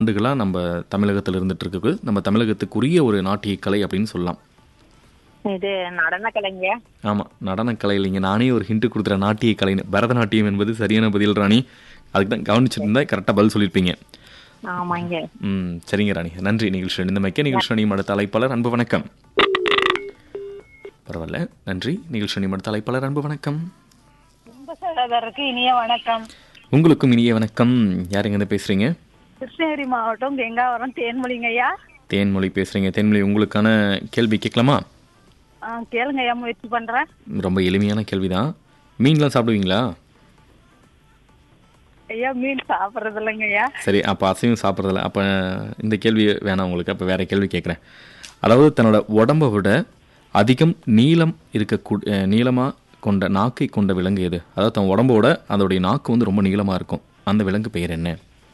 ஆண்டுகளாக நம்ம தமிழகத்தில் இருந்துட்டு இருக்கு நம்ம தமிழகத்துக்குரிய ஒரு நாட்டிய கலை அப்படின்னு சொல்லலாம் இது நடன கலைங்க ஆமாம் நடனக்கலை இல்லைங்க நானே ஒரு ஹிண்ட் கொடுத்துறேன் நாட்டிய கலைன்னு பரதநாட்டியம் என்பது சரியான பதில் ராணி அதுக்கு தான் கவனிச்சிருந்தா கரெக்டாக பதில் சொல்லியிருப்பீங்க ஆமாங்க ம் சரிங்க ராணி நன்றி நிகழ்ச்சி இந்த மைக்க நிகழ்ச்சி அடுத்த அழைப்பாளர் அன்பு வணக்கம் பரவாயில்ல நன்றி நிகழ்ச்சி அடுத்த அழைப்பாளர் அன்பு வணக்கம் ரொம்ப சகோதரருக்கு இனிய வணக்கம் உங்களுக்கும் இனிய வணக்கம் யார் எங்கேருந்து பேசுகிறீங்க கிருஷ்ணகிரி மாவட்டம் கெங்காவரம் தேன்மொழிங்க ஐயா தேன்மொழி பேசுகிறீங்க தேன்மொழி உங்களுக்கான கேள்வி கேட்கலாமா ஆ, கேளுங்க ஐயா முயற்சி பண்றேன் ரொம்ப எளிமையான கேள்வி தான் மீன்லாம் சாப்பிடுவீங்களா ஐயா மீன் சாப்பிட்றது இல்லைங்க ஐயா சரி அப்போ அசைவம் சாப்பிட்றதில்ல அப்போ இந்த கேள்வி வேணாம் உங்களுக்கு அப்போ வேற கேள்வி கேட்குறேன் அதாவது தன்னோட உடம்பை விட அதிகம் நீளம் இருக்கக்கூ நீளமாக கொண்ட நாக்கை கொண்ட விலங்கு எது அதாவது தன் உடம்போட அதோடைய நாக்கு வந்து ரொம்ப நீளமாக இருக்கும் அந்த விலங்கு பெயர் என்ன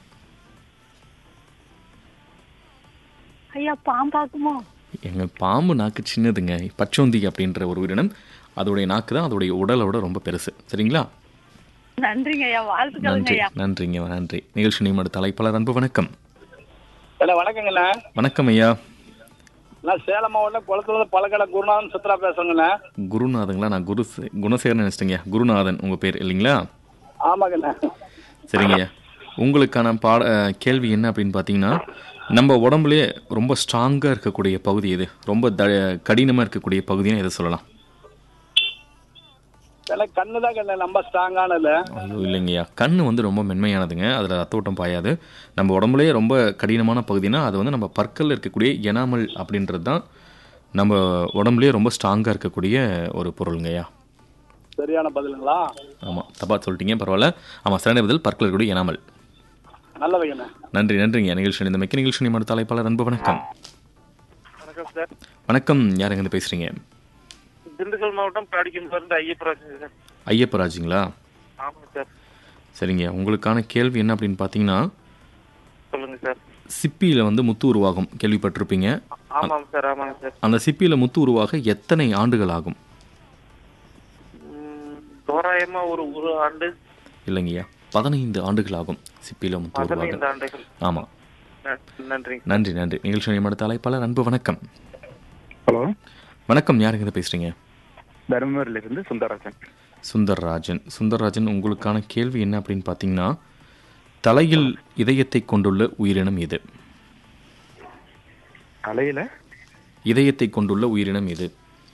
ஐயா பாம்பாக்குமோ எங்கள் பாம்பு நாக்கு சின்னதுங்க பச்சோந்தி அப்படின்ற ஒரு உயிரினம் அதோடைய நாக்கு தான் அதோடைய உடலோட ரொம்ப பெருசு சரிங்களா நன்றிங்க ஐயா வாழ்த்துக்களுங்க நன்றி ஐயா நன்றிங்க நன்றி நிகழ்ச்சி நியமன தலைப்பாளர் அன்பு வணக்கம் ஹலோ வணக்கங்கண்ணே வணக்கம் ஐயா நான் சேலம் மாவட்டம் குளத்துல பழக்கடை குருநாதன் சித்ரா பேசுறேங்கண்ணே குருநாதங்களா நான் குரு குணசேகரன் நினச்சிட்டேங்க குருநாதன் உங்கள் பேர் இல்லைங்களா ஆமாங்கண்ணே சரிங்கய்யா உங்களுக்கான பாட அஹ், கேள்வி என்ன அப்படின்னு பார்த்தீங்கன்னா நம்ம உடம்புலயே ரொம்ப ஸ்ட்ராங்காக இருக்கக்கூடிய பகுதி எது ரொம்ப த கடினமாக இருக்கக்கூடிய பகுதின்னு எதை சொல்லலாம் எனக்கு கண்ணு தான் கண்ணு ரொம்ப ஸ்ட்ராங்கானது ஐயோ இல்லைங்கய்யா கண் வந்து ரொம்ப மென்மையானதுங்க அதில் ரத்தோட்டம் பாயாது நம்ம உடம்புலயே ரொம்ப கடினமான பகுதினா அது வந்து நம்ம பற்களில் இருக்கக்கூடிய எனாமல் அப்படின்றது தான் நம்ம உடம்புலயே ரொம்ப ஸ்ட்ராங்காக இருக்கக்கூடிய ஒரு பொருளுங்கய்யா சரியான பதிலுங்களா ஆமாம் தப்பா சொல்லிட்டீங்க பரவாயில்ல ஆமாம் சரியான பதில் பற்கள் இருக்கக்கூடிய எனாமல் நல்லதுங்கண்ணே நன்றி நன்றிங்க நிகழ்ச்சி இந்த மிக்க நிகழ்ச்சி நியமன தலைப்பாளர் அன்பு வணக்கம் வணக்கம் சார் வணக்கம் யார் எங்கேருந்து பேசுகிறீங்க திண்டுக்கல் மாவட்டம் பாடிக்கும் இருந்து ஐயப்பராஜ் சார் ஐயப்பராஜுங்களா ஆமாம் சார் சரிங்க உங்களுக்கான கேள்வி என்ன அப்படின்னு பார்த்தீங்கன்னா சொல்லுங்க சார் சிப்பியில் வந்து முத்து உருவாகும் கேள்விப்பட்டிருப்பீங்க ஆமாம் சார் ஆமாங்க சார் அந்த சிப்பியில் முத்து உருவாக எத்தனை ஆண்டுகள் ஆகும் ம், தோராயமா ஒரு ஒரு ஆண்டு இல்லைங்கய்யா பதினைந்து ஆண்டுகள் ஆகும் சிப்பியில் முத்து உருவாக பதினைந்து ஆண்டுகள் ஆமாம் ந- நன்றி நன்றி நன்றி நிகழ்ச்சி நியமன தலைப்பாளர் அன்பு வணக்கம் ஹலோ வணக்கம் யார் எங்கேருந்து பேசுகிறீங்க தருமபுரியில இருந்து சுந்தரராஜன் சுந்தர்ராஜன் சுந்தர்ராஜன் உங்களுக்கான கேள்வி என்ன அப்படின்னு பார்த்தீங்கன்னா தலையில் இதயத்தை கொண்டுள்ள உயிரினம் எது அலையில இதயத்தை கொண்டுள்ள உயிரினம் எது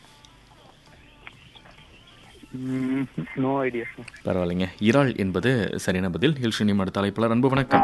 நோ ஐடியா பரவாயில்லைங்க இறால் என்பது சரியான பதில் நிகழ்ச்சி நியமன தலைப்பாளர் அன்பு வணக்கம்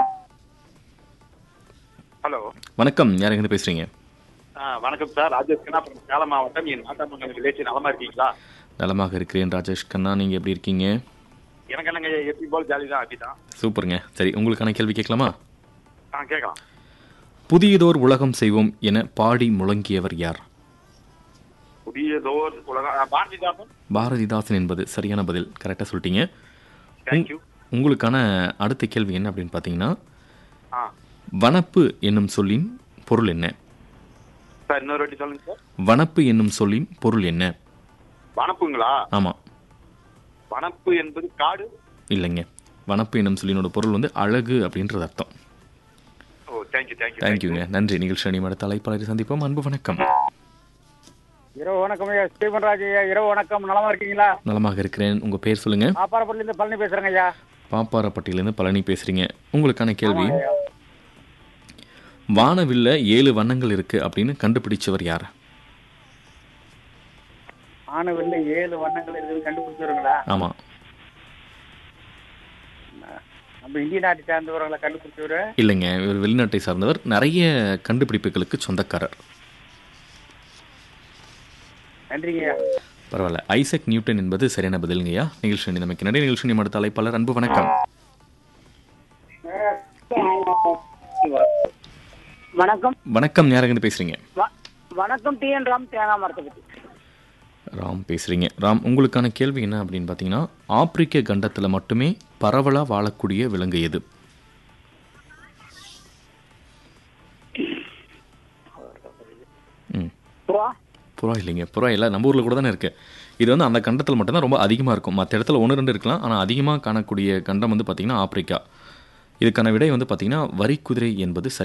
ஹலோ வணக்கம் யார் எங்கேருந்து பேசுறீங்க வணக்கம் சார் ராஜேஷ் கண்ணா from சேலம் மாவட்டம் என் நாட்டாமங்கலம் வில்லேஜ் நலமா இருக்கீங்களா நலமாக இருக்கிறேன் ராஜேஷ் கண்ணா நீங்கள் எப்படி இருக்கீங்க எனக்கு என்னங்க எப்படி போல் ஜாலி தான் அப்படி தான் சூப்பருங்க சரி உங்களுக்கான கேள்வி கேட்கலாமா ஆ கேட்கலாம் புதியதோர் உலகம் செய்வோம் என பாடி முழங்கியவர் யார் புதியதோர் உலகம் ஆ, பாரதிதாசன் பாரதிதாசன் என்பது சரியான பதில் கரெக்டாக சொல்லிட்டீங்க தேங்க்யூ உங்களுக்கான அடுத்த கேள்வி என்ன அப்படின்னு பார்த்தீங்கன்னா ஆ வனப்பு என்னும் சொல்லின் பொருள் என்ன சார் இன்னொரு வாட்டி சொல்லுங்க சார் வனப்பு என்னும் சொல்லின் பொருள் என்ன வனப்புங்களா ஆமாம் வனப்பு என்பது காடு இல்லைங்க வனப்பு என்னும் சொல்லினோட பொருள் வந்து அழகு அப்படின்றது அர்த்தம் ஓ தேங்க்யூ தேங்க்யூ தேங்க்யூங்க நன்றி நிகழ்ச்சி அணிமட தலைப்பாளரை சந்திப்போம் அன்பு வணக்கம் இரவு வணக்கம் ஐயா ஸ்டீபன் ராஜ் ஐயா இரவு வணக்கம் நலமா இருக்கீங்களா நலமாக இருக்கிறேன் உங்கள் பேர் சொல்லுங்க ஆப்பாரப்பட்டில இருந்து பழனி பேசுறேங்க ஐயா பாப்பாரப்பட்டியிலேருந்து பழனி பேசுறீங்க உங்களுக்கான கேள்வி வானவில்ல ஏழு வண்ணங்கள் இருக்கு அப்படின்னு கண்டுபிடிச்சவர் யார் ஆனவெல்ல ஏழு வண்ணங்கள் இருக்குது கண்டுபிடிச்சிருங்களா ஆமாம் நம்ம இந்திய நாட்டை சார்ந்தவர்களை கண்டுபிடிச்சவரு இல்லைங்க இவர் வெளிநாட்டை சார்ந்தவர் நிறைய கண்டுபிடிப்புகளுக்கு சொந்தக்காரர் நன்றிங்க ஐயா பரவாயில்ல ஐசக் நியூட்டன் என்பது சரியான பதிலுங்கய்யா நிகழ்ச்சி நமக்கு நிறைய நிகழ்ச்சி நிமிட தலைப்பாளர் அன்பு வணக்கம் வணக்கம் வணக்கம் யாருங்க பேசுறீங்க வ- வணக்கம் டி என் ராம் தேங்காய் மரத்தை பத்தி ராம் பேசுறீங்க ராம் உங்களுக்கான கேள்வி என்ன அப்படின்னு பார்த்தீங்கன்னா ஆப்பிரிக்க கண்டத்தில் மட்டுமே பரவலாக வாழக்கூடிய விலங்கு எது ம் புறா புறா இல்லைங்க புறா இல்லை நம்ம ஊரில் கூட தானே இருக்கு இது வந்து அந்த கண்டத்தில் மட்டும்தான் ரொம்ப அதிகமாக இருக்கும் மற்ற இடத்துல ஒன்று ரெண்டு இருக்கலாம் ஆனால் அதிகமாக காணக்கூடிய கண்டம் வந்து பார்த்திங்கன்னா ஆப்பிரிக்கா இதுக்கான விடை வந்து பார்த்திங்கன்னா வரிக்குதிரை என்பது சரி